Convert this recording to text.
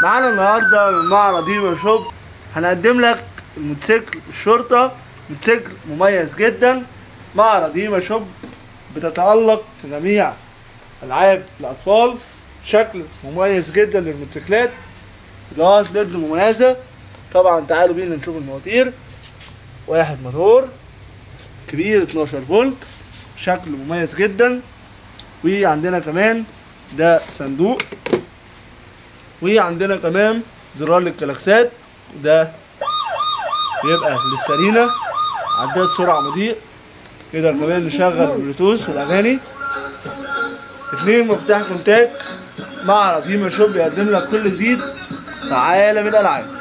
معانا النهارده من معرض هيما شوب هنقدم لك الموتوسيكل الشرطة موتوسيكل مميز جدا معرض هيما شوب بتتألق في جميع ألعاب الأطفال شكل مميز جدا للموتوسيكلات إضاءات ليد مميزة طبعا تعالوا بينا نشوف المواتير واحد موتور كبير 12 فولت شكل مميز جدا وعندنا كمان ده صندوق وعندنا كمان زرار للكلاكسات ده بيبقى للسرينة عداد سرعة مضيء نقدر كمان نشغل البلوتوث والاغاني اتنين مفتاح كونتاك معرض هيما شوب بيقدم لك كل جديد في عالم الالعاب